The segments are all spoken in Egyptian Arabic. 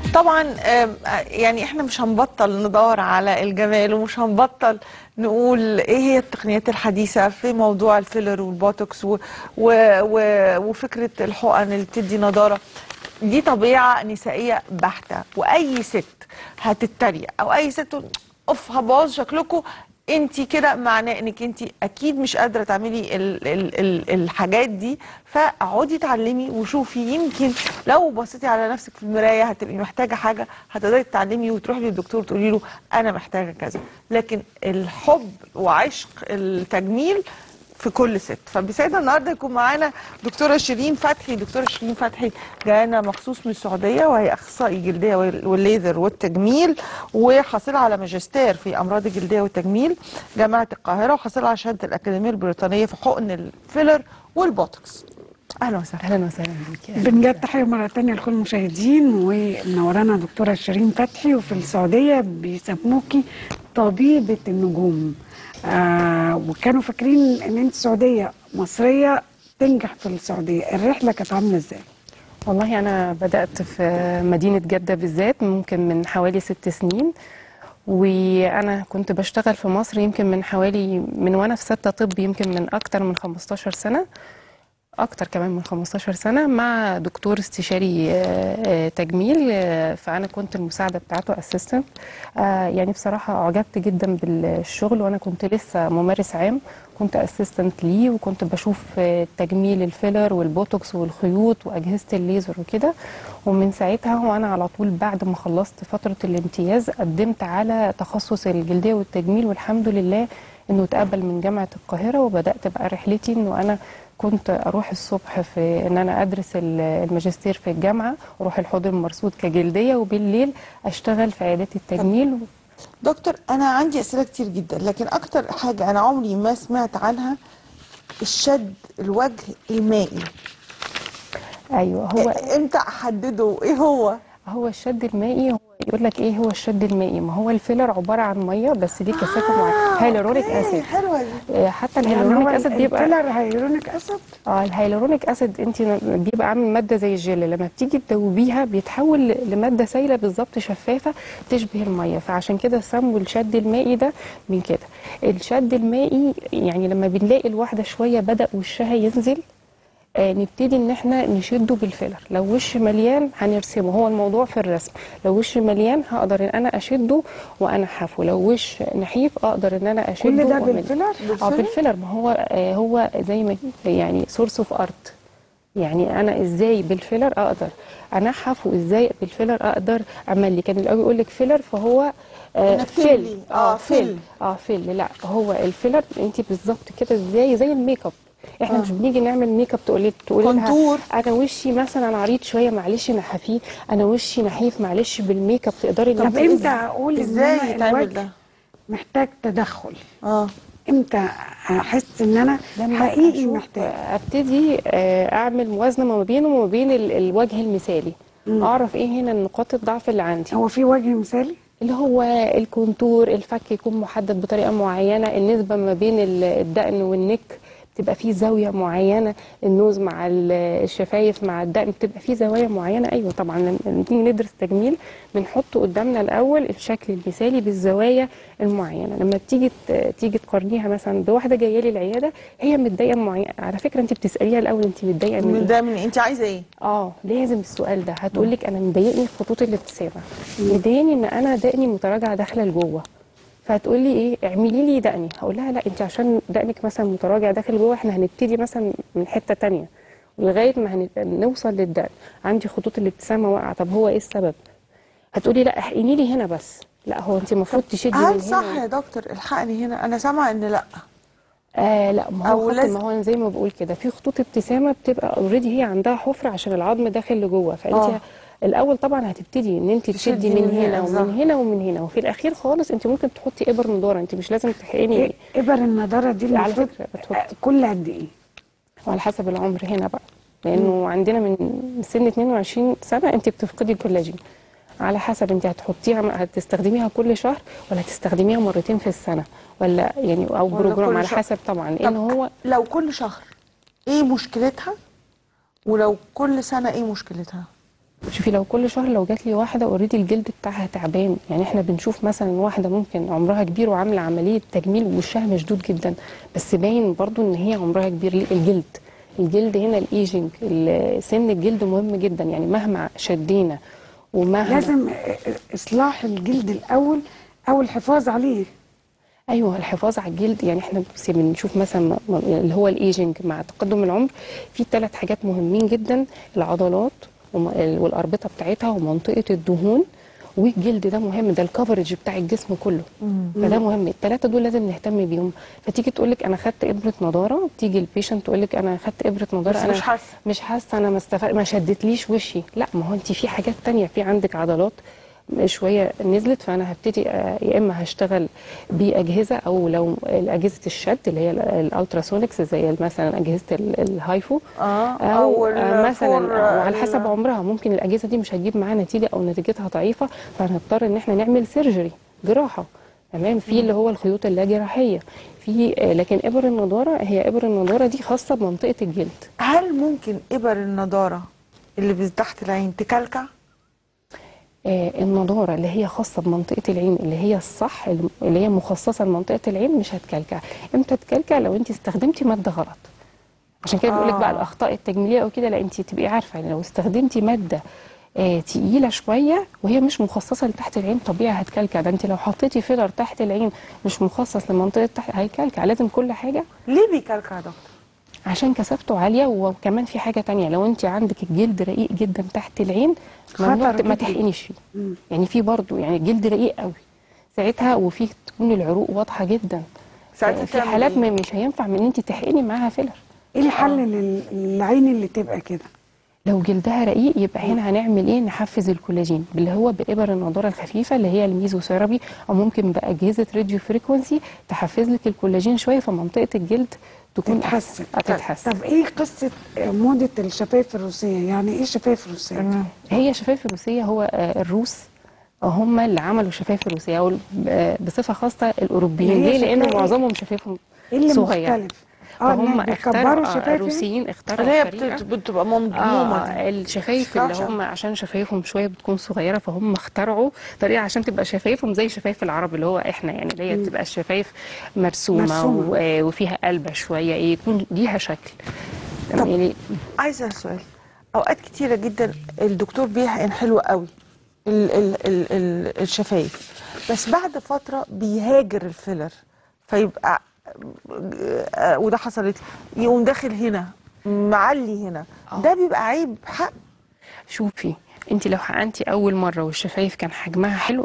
طبعا آم، آه، يعني احنا مش هنبطل ندور على الجمال ومش هنبطل نقول ايه هي التقنيات الحديثة في موضوع الفيلر والبوتوكس و و و وفكرة الحقن اللي بتدي نضارة دي طبيعة نسائية بحتة واي ست هتتريق او اي ست تقول اوف هبوظ شكلكم انت كده معناه انك انت اكيد مش قادره تعملي ال ال ال الحاجات دي فاقعدي اتعلمي وشوفي يمكن لو بصيتي على نفسك في المرايه هتبقي محتاجه حاجه هتقدري تتعلمي وتروحي للدكتور تقولي له انا محتاجه كذا لكن الحب وعشق التجميل في كل ست فبيسعدنا النهارده يكون معانا دكتوره شيرين فتحي دكتوره شيرين فتحي جايه مخصوص من السعوديه وهي اخصائي جلديه وال- والليزر والتجميل وحاصله على ماجستير في امراض الجلديه والتجميل جامعه القاهره وحاصله على شهاده الاكاديميه البريطانيه في حقن الفيلر والبوتوكس اهلا وسهلا اهلا وسهلا بيك بنجد تحية مرة تانية لكل المشاهدين ومنورانا دكتورة شيرين فتحي وفي السعودية بيسموكي طبيبة النجوم آه وكانوا فاكرين ان انت سعودية مصرية تنجح في السعودية الرحلة كانت عاملة ازاي؟ والله انا بدات في مدينه جده بالذات ممكن من حوالي ست سنين وانا كنت بشتغل في مصر يمكن من حوالي من وانا في سته طب يمكن من اكتر من 15 سنه اكتر كمان من 15 سنه مع دكتور استشاري آه، آه، تجميل آه، فانا كنت المساعده بتاعته اسيستنت يعني بصراحه اعجبت جدا بالشغل وانا كنت لسه ممارس عام كنت اسيستنت ليه وكنت بشوف آه، تجميل الفيلر والبوتوكس والخيوط واجهزه الليزر وكده ومن ساعتها وانا على طول بعد ما خلصت فتره الامتياز قدمت على تخصص الجلديه والتجميل والحمد لله انه اتقبل من جامعه القاهره وبدات بقى رحلتي انه انا كنت اروح الصبح في ان انا ادرس ال- الماجستير في الجامعه واروح الحوض المرصود كجلديه وبالليل اشتغل في عيادات التجميل دكتور انا عندي اسئله كتير جدا لكن اكتر حاجه انا عمري ما سمعت عنها الشد الوجه المائي ايوه هو إيه- امتى احدده ايه هو هو الشد المائي هو يقول لك ايه هو الشد المائي ما هو الفيلر عباره عن ميه بس ليه كثافه معينه هيلورونيك أوكي، اسيد حلوه دي آه، حتى يعني الهيلورونيك هو اسيد بيبقى الفيلر هيلورونيك اسيد اه الهيلورونيك اسيد انت بيبقى عامل ماده زي الجل لما بتيجي تدوبيها بيتحول ل- لماده سائله بالظبط شفافه تشبه الميه فعشان كده سموا الشد المائي ده من كده الشد المائي يعني لما بنلاقي الواحده شويه بدا وشها ينزل آه نبتدي ان احنا نشده بالفيلر لو وش مليان هنرسمه هو الموضوع في الرسم لو وش مليان هقدر ان انا اشده وانحفه لو وش نحيف اقدر ان انا اشده كل ده وأعمله. بالفيلر؟ اه بالفيلر؟ بالفيلر ما هو آه هو زي ما يعني سورس اوف ارت يعني انا ازاي بالفيلر اقدر انحف وازاي بالفيلر اقدر اعمل لي كان الاول يقول لك فيلر فهو آه إنك فيل تملي. آه، اه فيل. فيل اه فيل لا هو الفيلر انت بالظبط كده ازاي زي الميك اب احنا آه. مش بنيجي نعمل ميك اب تقولي تقولي كونتور. لها انا وشي مثلا عريض شويه معلش نحفيه انا وشي نحيف معلش بالميك اب تقدري طب إنك- امتى اقول ان ازاي أنا يتعمل الوجه ده محتاج تدخل؟ اه امتى احس ان انا لما حقيقي أشوف- محتاج؟ ابتدي آه، اعمل موازنه ما بينه وما بين ال- الوجه المثالي اعرف ايه هنا نقاط الضعف اللي عندي هو في وجه مثالي؟ اللي هو الكونتور الفك يكون محدد بطريقه معينه النسبه ما بين ال- الدقن والنك بتبقى في زاويه معينه النوز مع ال- الشفايف مع الدقن بتبقى في زوايا معينه ايوه طبعا لما نيجي ندرس تجميل بنحط قدامنا الاول الشكل المثالي بالزوايا المعينه لما بتيجي ت- تيجي تقارنيها مثلا بواحده جايه لي العياده هي متضايقه معينه على فكره انت بتساليها الاول انت متضايقه من من ايه ده من انت عايزه ايه اه لازم السؤال ده هتقول لك انا مضايقني خطوط الابتسامه مضايقني ان انا دقني متراجعه داخله لجوه فهتقول لي ايه اعملي لي دقني هقول لها لا انت عشان دقنك مثلا متراجع داخل جوه احنا هنبتدي مثلا من حته تانية لغايه ما هن- نوصل للدقن عندي خطوط الابتسامه واقعه طب هو ايه السبب هتقولي لا احقني لي هنا بس لا هو انت المفروض تشدي من هل هنا صح يا دكتور الحقني هنا انا سامعه ان لا آه لا ما أو هو خط لازم- ما هو زي ما بقول كده في خطوط ابتسامه بتبقى اوريدي هي عندها حفره عشان العظم داخل لجوه فانت آه. آه. الاول طبعا هتبتدي ان انت تشدي تشدي من من هنا، هنا صح. ومن هنا ومن هنا وفي الاخير خالص انت ممكن تحطي ابر نضاره انت مش لازم تحقني إيه ابر النضاره دي على المفروض فكرة بتحط. آه، كل قد ايه؟ وعلى حسب العمر هنا بقى لانه عندنا من سن 22 سنه انت بتفقدي الكولاجين على حسب انت هتحطيها هتستخدميها كل شهر ولا هتستخدميها مرتين في السنه ولا يعني او ولا بروجرام كل على شهر؟ حسب طبعا طب لان هو لو كل شهر ايه مشكلتها ولو كل سنه ايه مشكلتها شوفي لو كل شهر لو جات لي واحده اوريدي الجلد بتاعها تعبان يعني احنا بنشوف مثلا واحده ممكن عمرها كبير وعامله عمليه تجميل ووشها مشدود جدا بس باين برضو ان هي عمرها كبير ليه الجلد الجلد هنا الايجنج ال- سن الجلد مهم جدا يعني مهما شدينا ومهما لازم اصلاح الجلد الاول او الحفاظ عليه ايوه الحفاظ على الجلد يعني احنا بس بنشوف مثلا م- م- اللي هو الايجنج مع تقدم العمر في ثلاث حاجات مهمين جدا العضلات وم- ال- والاربطه بتاعتها ومنطقه الدهون والجلد ده مهم ده الكفرج بتاع الجسم كله فده مهم الثلاثه دول لازم نهتم بيهم فتيجي تقول لك انا خدت ابره نضاره تيجي البيشنت تقول لك انا خدت ابره نضاره بس انا مش حاسة. مش حاسه انا ما استفاد ما شدتليش وشي لا ما هو انت في حاجات تانية في عندك عضلات شويه نزلت فانا هبتدي آه، يا اما هشتغل باجهزه او لو اجهزه الشد اللي هي ال- الالتراسونكس زي مثلا اجهزه ال- الهايفو اه او آه، مثلا الفور- أو على ال- حسب عمرها ممكن الاجهزه دي مش هتجيب معانا نتيجه او نتيجتها ضعيفه فهنضطر ان احنا نعمل سيرجري جراحه تمام في اللي هو الخيوط اللا جراحيه في آه، لكن ابر النضاره هي ابر النضاره دي خاصه بمنطقه الجلد هل ممكن ابر النضاره اللي بز- تحت العين تكلكع؟ آه، النضاره اللي هي خاصه بمنطقه العين اللي هي الصح اللي هي مخصصه لمنطقه العين مش هتكلكع امتى تكلكع لو انت استخدمتي ماده غلط عشان كده بقول لك بقى آه. الاخطاء التجميليه او كده لا انت تبقي عارفه يعني لو استخدمتي ماده آه تقيله شويه وهي مش مخصصه لتحت العين طبيعي هتكلكع ده انت لو حطيتي فيلر تحت العين مش مخصص لمنطقه تحت هيكلكع لازم كل حاجه ليه بيكلكع يا دكتور؟ عشان كثافته عاليه وكمان في حاجه تانية لو انت عندك الجلد رقيق جدا تحت العين ممنوع خطر ما جداً. تحقنيش فيه يعني في برضو يعني الجلد رقيق قوي ساعتها وفي تكون العروق واضحه جدا ساعتها في تعمل حالات إيه؟ ما- مش هينفع من ان انت تحقني معاها فيلر ايه الحل لل- للعين اللي تبقى كده لو جلدها رقيق يبقى هنا هنعمل ايه نحفز الكولاجين اللي هو بإبر النضاره الخفيفه اللي هي الميزوثيرابي او ممكن باجهزه راديو فريكونسي تحفز لك الكولاجين شويه فمنطقه الجلد تكون تتحسن أحسن. تتحسن طب ايه قصه موضه الشفايف الروسيه يعني ايه شفايف روسيه هي شفايف الروسيه هو آه، الروس هم اللي عملوا شفايف الروسيه او آه، بصفه خاصه الاوروبيين اللي هي ليه لان شكلها إيه؟ معظمهم شفايفهم ايه اللي صغيره مختلف اه فهم إنها اختاروا بيكبروا آه، الشفايف يعني؟ الروسيين اختاروا اللي هي طريقة بت- بتبقى مضمومه اه دي الشفايف مش اللي كعشة. هم عشان شفايفهم شويه بتكون صغيره فهم اخترعوا طريقه عشان تبقى شفايفهم زي شفايف العرب اللي هو احنا يعني اللي هي تبقى الشفايف مرسومه, مرسومة. و- وفيها قلبه شويه ايه يكون ليها شكل طب يعني عايزه سؤال اوقات كتيره جدا الدكتور بيحقن حلو قوي ال ال ال ال الشفايف بس بعد فتره بيهاجر الفيلر فيبقى آه، وده حصلت لي يقوم داخل هنا معلي هنا ده بيبقى عيب حق شوفي انت لو حقنتي اول مره والشفايف كان حجمها حلو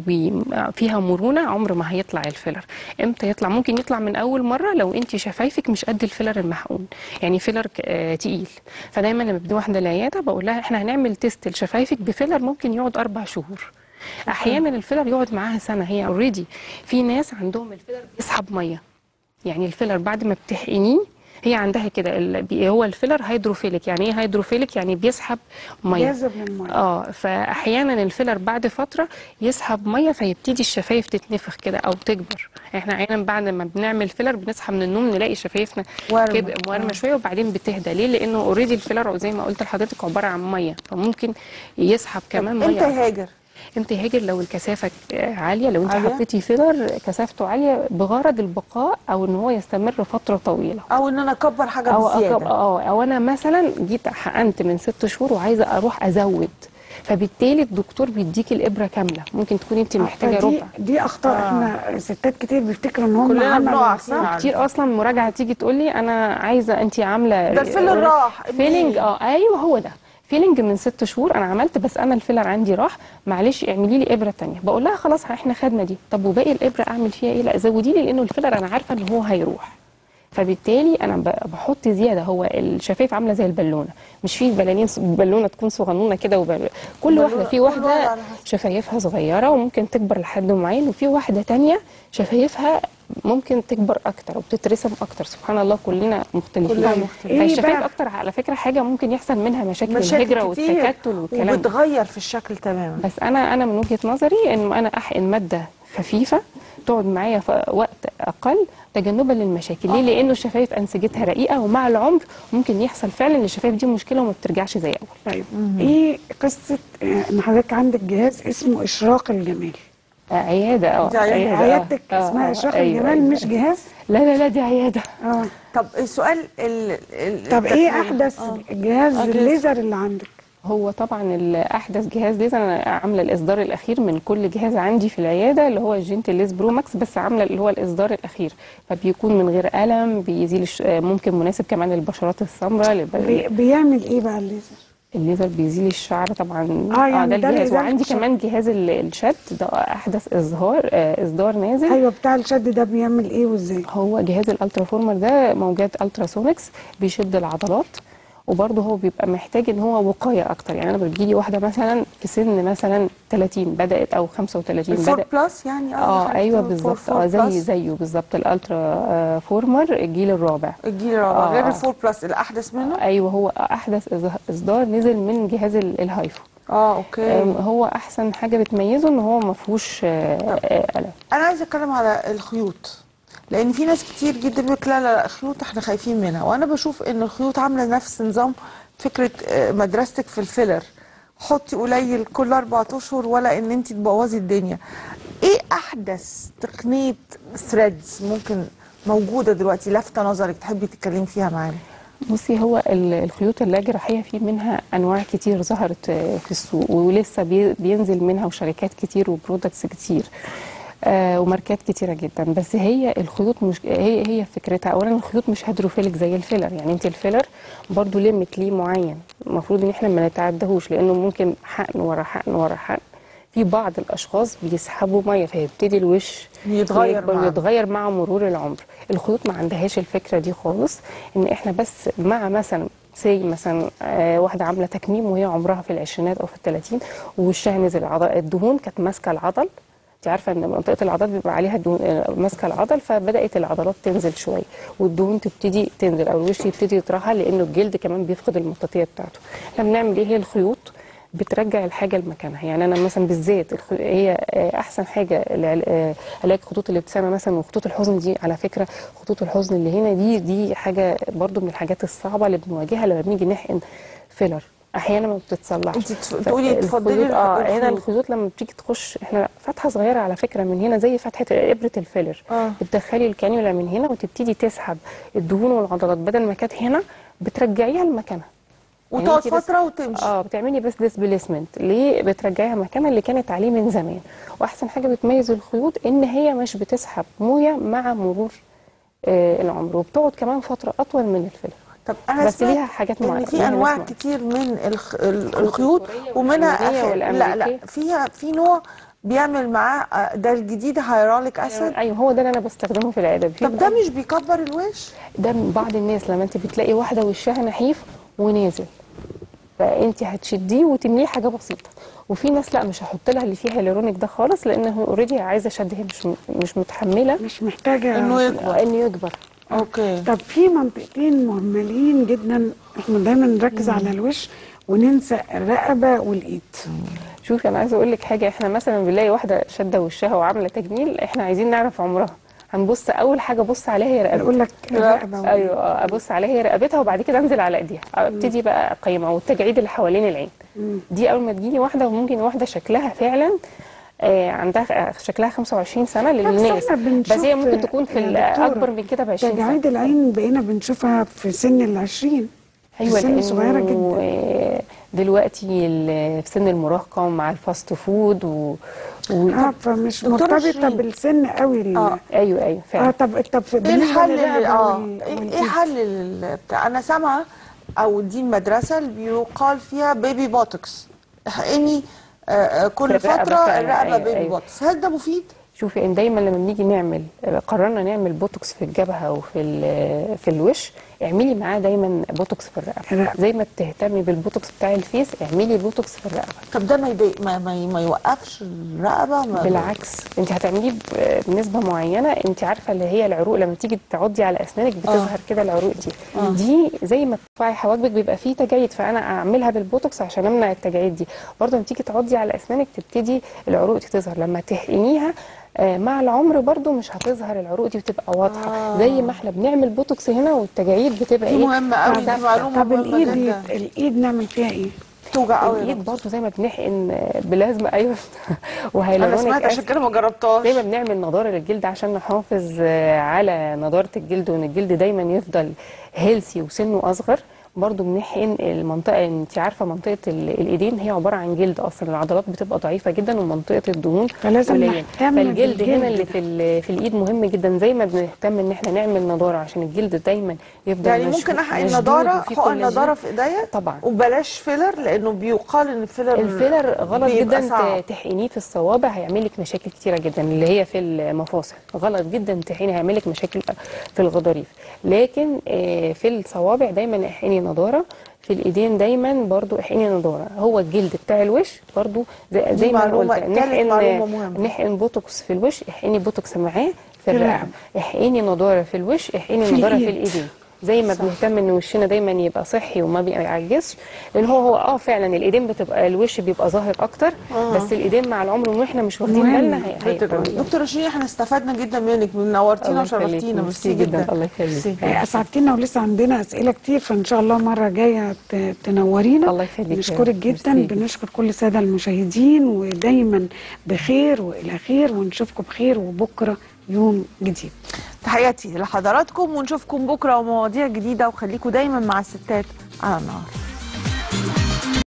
وفيها مرونه عمر ما هيطلع الفيلر امتى يطلع ممكن يطلع من اول مره لو انت شفايفك مش قد الفيلر المحقون يعني فيلر ك- آه تقيل فدايما لما بدي واحده العياده بقول لها احنا هنعمل تيست لشفايفك بفيلر ممكن يقعد اربع شهور احيانا الفيلر يقعد معاها سنه هي اوريدي في ناس عندهم الفيلر بيسحب ميه يعني الفيلر بعد ما بتحقنيه هي عندها كده ال- بي- هو الفيلر هيدروفيليك يعني ايه هيدروفيليك يعني بيسحب ميه جاذب للميه اه فاحيانا الفيلر بعد فتره يسحب ميه فيبتدي الشفايف تتنفخ كده او تكبر احنا احيانا بعد ما بنعمل فيلر بنصحى من النوم نلاقي شفايفنا ورمة. كده ورمه شويه وبعدين بتهدى ليه لانه اوريدي الفيلر زي ما قلت لحضرتك عباره عن ميه فممكن يسحب كمان امتى ميه يهاجر امتى يهاجر لو الكثافه آه، عاليه لو انت عالية؟ حطيتي فيلر كثافته عاليه بغرض البقاء او ان هو يستمر فتره طويله او ان انا اكبر حاجه او بزياده أكب... اه او انا مثلا جيت حقنت من ست شهور وعايزه اروح ازود فبالتالي الدكتور بيديكي الابره كامله ممكن تكون انت محتاجه فدي- ربع دي اخطاء آه. احنا ستات كتير بيفتكروا ان هم كلنا عملوا بنقع، فيها. صح؟ كتير اصلا مراجعه تيجي تقول لي انا عايزه انت عامله ده الفيلر راح فيلينج اه ايوه هو ده فيلينج من ست شهور انا عملت بس انا الفيلر عندي راح معلش اعملي لي ابره تانية بقول لها خلاص احنا خدنا دي طب وباقي الابره اعمل فيها ايه لا زودي لي لانه الفيلر انا عارفه ان هو هيروح فبالتالي انا ب- بحط زياده هو الشفايف عامله زي البالونه مش في بلالين ص- بالونه تكون صغنونه كده وبل... كل واحده في كل واحدة واحده على حسب. شفايفها صغيره وممكن تكبر لحد معين وفي واحده تانية شفايفها ممكن تكبر اكتر وبتترسم اكتر سبحان الله كلنا مختلفين كلنا مختلفين. إيه فالشفايف بقى؟ اكتر على فكره حاجه ممكن يحصل منها مشاكل, مشاكل الهجره كتير والتكتل والكلام ده. وبتغير في الشكل تماما بس انا انا من وجهه نظري ان انا احقن ماده خفيفه وبتقعد معايا في وقت اقل تجنبا للمشاكل ليه لانه الشفايف انسجتها رقيقه ومع العمر ممكن يحصل فعلا الشفايف دي مشكله وما بترجعش زي اول طيب ايه قصه آه، ان حضرتك عندك جهاز اسمه اشراق الجمال آه، عياده اه دي عيادة. آه، عيادتك آه، اسمها آه، اشراق أيوة، الجمال أيوة. مش جهاز لا لا لا دي عياده اه طب السؤال ال... ال... طب ايه التكميل. احدث آه. جهاز أجهزة. الليزر اللي عندك هو طبعا الاحدث جهاز ليزر انا عامله الاصدار الاخير من كل جهاز عندي في العياده اللي هو الجنتل ليز برو ماكس بس عامله اللي هو الاصدار الاخير فبيكون من غير الم بيزيل الش... ممكن مناسب كمان للبشرات السمراء لب- بي بيعمل ايه بقى الليزر الليزر بيزيل الشعر طبعا آه، يعني ده ده الجهاز لإزالة وعندي الشعر. كمان جهاز ال- الشد ده احدث اصدار آه، اصدار نازل ايوه بتاع الشد ده بيعمل ايه وازاي هو جهاز الالترا فورمر ده موجات التراسونكس بيشد العضلات وبرضه هو بيبقى محتاج ان هو وقايه اكتر يعني انا بتجيلي واحده مثلا في سن مثلا 30 بدات او 35 الفور بدات بلس يعني قصدي اه حضرتك ايوه الفور- بالظبط فور اه زي بلس؟ زيه بالظبط الالترا آه، فورمر الجيل الرابع الجيل الرابع آه. غير الفور بلس الاحدث منه ايوه هو احدث إص- اصدار نزل من جهاز ال- الهايفو اه اوكي آم، هو احسن حاجه بتميزه ان هو ما فيهوش آه، آه، الم انا عايزه اتكلم على الخيوط لان في ناس كتير جدا بيقول لك لا لا لا خيوط احنا خايفين منها وانا بشوف ان الخيوط عامله نفس نظام فكره آه، مدرستك في الفيلر حطي قليل كل اربع اشهر ولا ان انت تبوظي الدنيا ايه احدث تقنيه ثريدز ممكن موجوده دلوقتي لافته نظرك تحبي تتكلمي فيها معانا بصي هو ال- الخيوط اللاجرحية في منها أنواع كتير ظهرت آه، في السوق ولسه بي- بينزل منها وشركات كتير وبرودكتس كتير آه وماركات كتيرة جدا بس هي الخيوط مش هي هي فكرتها أولا الخيوط مش هيدروفيلك زي الفيلر يعني أنت الفيلر برضو ليميت ليه معين المفروض إن احنا ما نتعدهوش لأنه ممكن حقن ورا حقن ورا حقن في بعض الاشخاص بيسحبوا ميه فيبتدي الوش يتغير يكبر معاه. ويتغير مع مرور العمر الخيوط ما عندهاش الفكره دي خالص ان احنا بس مع مثلا سي مثلا آه واحده عامله تكميم وهي عمرها في العشرينات او في الثلاثين ووشها نزل عضل الدهون كانت ماسكه العضل انت عارفه ان منطقه العضل بيبقى عليها دهون آه، ماسكه العضل فبدات العضلات تنزل شويه والدهون تبتدي تنزل او الوش يبتدي يترهل لانه الجلد كمان بيفقد المطاطيه بتاعته احنا بنعمل ايه هي الخيوط بترجع الحاجه لمكانها يعني انا مثلا بالذات الخ- هي آه، احسن حاجه العل- آه، علاج خطوط الابتسامه مثلا وخطوط الحزن دي على فكره خطوط الحزن اللي هنا دي دي حاجه برضو من الحاجات الصعبه اللي بنواجهها لما بنيجي نحقن فيلر احيانا ما بتتصلحش انت تف- ف- تقولي تفضلي الخيوط- اه الخ- هنا الخيوط. الخيوط لما بتيجي تخش احنا فتحه صغيره على فكره من هنا زي فتحه ابره الفيلر آه. بتدخلي الكانيولا من هنا وتبتدي تسحب الدهون والعضلات بدل ما كانت هنا بترجعيها لمكانها يعني وتقعد انت بس- فتره وتمشي اه بتعملي بس ديسبليسمنت ليه بترجعيها مكانها اللي كانت عليه من زمان واحسن حاجه بتميز الخيوط ان هي مش بتسحب مويه مع مرور آه العمر وبتقعد كمان فتره اطول من الفيلر طب انا بس سمعت ليها حاجات ان معينة- في ليها انواع ناس معينة. كتير من الخ... ال- الخيوط الكورية ومنها والألمانية أخ... لا لا والأمريكية. فيها في نوع بيعمل معاه آه، ده الجديد هيراليك اسيد ايوه هو ده اللي انا بستخدمه في العياده طب ده مش بيكبر الوش ده من بعض الناس لما انت بتلاقي واحده وشها نحيف ونازل فانت هتشديه وتمليه حاجه بسيطه وفي ناس لا مش هحط لها اللي فيه هيالورونيك ده خالص لان هي اوريدي عايزه شد هي مش مش متحمله مش محتاجه انه يكبر انه يكبر اوكي طب في منطقتين مهملين جدا احنا دايما نركز على الوش وننسى الرقبه والايد شوفي انا عايزه اقول لك حاجه احنا مثلا بنلاقي واحده شاده وشها وعامله تجميل احنا عايزين نعرف عمرها هنبص اول حاجه ابص عليها هي رقبتها يقول لك الرقبه والايد ايوه آه، ابص عليها هي رقبتها وبعد كده انزل على ايديها ابتدي بقى اقيمها والتجاعيد اللي حوالين العين دي اول ما تجيلي واحده وممكن واحده شكلها فعلا آه عندها شكلها 25 سنه للناس احنا بنشوف بس هي ممكن تكون في يا ال- دكتورة، اكبر من كده ب 20 سنه تجاعيد العين بقينا بنشوفها في سن العشرين ايوه في سن لأنه، صغيره جدا آه، دلوقتي ال- في سن المراهقه مع الفاست فود و... و... اه فمش دكتورة مرتبطه شيرين. بالسن قوي ال- آه. ايوه ايوه اه فعلا طب طب في ايه بالنسبة الحل اللي للرقبة اه وال- ايه إيه والإيد؟ حل ال- بتاع انا سامعه او دي المدرسه اللي بيقال فيها بيبي بوتوكس احقني آه، آه، كل في الرقبة فتره فعلا، الرقبه أيوة، بيبي أيوة. بوتوكس هل ده مفيد؟ شوفي ان دايما لما بنيجي نعمل قررنا نعمل بوتوكس في الجبهه وفي ال- في الوش اعملي معاه دايما بوتوكس في الرقبه الرقبة. زي ما بتهتمي بالبوتوكس بتاع الفيس اعملي بوتوكس في الرقبه طب ده ما يضايق ما, ما, ما يوقفش الرقبه ما بالعكس انت هتعمليه ب- بنسبه معينه انت عارفه اللي هي العروق لما تيجي تعضي على اسنانك بتظهر كده العروق دي دي زي ما ترفعي حواجبك بيبقى فيه تجاعيد فانا اعملها بالبوتوكس عشان امنع التجاعيد دي برضه لما تيجي تعضي على اسنانك تبتدي العروق دي تظهر لما تحقنيها آه مع العمر برضو مش هتظهر العروق دي وتبقى واضحه آه. زي ما احنا بنعمل بوتوكس هنا والتجاعيد بتبقى دي ايه مهمه قوي دي ثابتة. معلومه طب مهمه الايد جدا الايد نعمل فيها ايه؟ توجع قوي الايد برضو زي ما بنحقن بلازما ايوه انا وهيلورونيك سمعت عشان أسيد. كده ما جربتهاش زي ما بنعمل نضاره للجلد عشان نحافظ آه، على نضاره الجلد وان الجلد دايما يفضل هيلسي وسنه اصغر برضو بنحقن المنطقه انت عارفه منطقه ال- الايدين هي عباره عن جلد اصلا العضلات بتبقى ضعيفه جدا ومنطقه الدهون فلازم قليلة. نهتم فالجلد بالجلد هنا اللي ده. في ال- في الايد مهم جدا زي ما بنهتم ان احنا نعمل نضاره عشان الجلد دايما يفضل يعني مشدود- ممكن احقن مشدود نضاره وفيه حقن كولاجين. نضاره في ايديا طبعا وبلاش فيلر لانه بيقال ان الفيلر الفيلر غلط بيبقى جدا صعب. ت- تحقنيه في الصوابع هيعمل لك مشاكل كتيره جدا اللي هي في المفاصل غلط جدا تحقني هيعمل لك مشاكل في الغضاريف لكن آه، في الصوابع دايما احقني نضاره في الايدين دايما برضو احقني نضاره هو الجلد بتاع الوش برضو زي, زي ما أنا معلومة- قلت تالت معلومة مهمة. نحقن بوتوكس في الوش احقني بوتوكس معاه في الرقبة. الرقبه احقني نضاره في الوش احقني في نضاره في الإيد. الايدين زي ما صح. بنهتم ان وشنا دايما يبقى صحي وما بيعجزش لان هو هو اه فعلا الايدين بتبقى الوش بيبقى ظاهر اكتر آه. بس الايدين مع العمر واحنا مش واخدين مهم. بالنا هي- هيبقى دكتوره شيرين احنا استفدنا جدا منك نورتينا الله يخليك. وشرفتينا ميرسي ميرسي جدا. جدا الله يخليك. ميرسي. آه، اسعدتينا ولسه عندنا اسئله كتير فان شاء الله مره جايه ت- تنورينا الله يخليك يا نشكرك رب. جدا ميرسي. بنشكر كل الساده المشاهدين ودايما بخير والى خير ونشوفكم بخير وبكره يوم جديد تحياتي لحضراتكم ونشوفكم بكره ومواضيع جديده وخليكم دايما مع الستات على النهار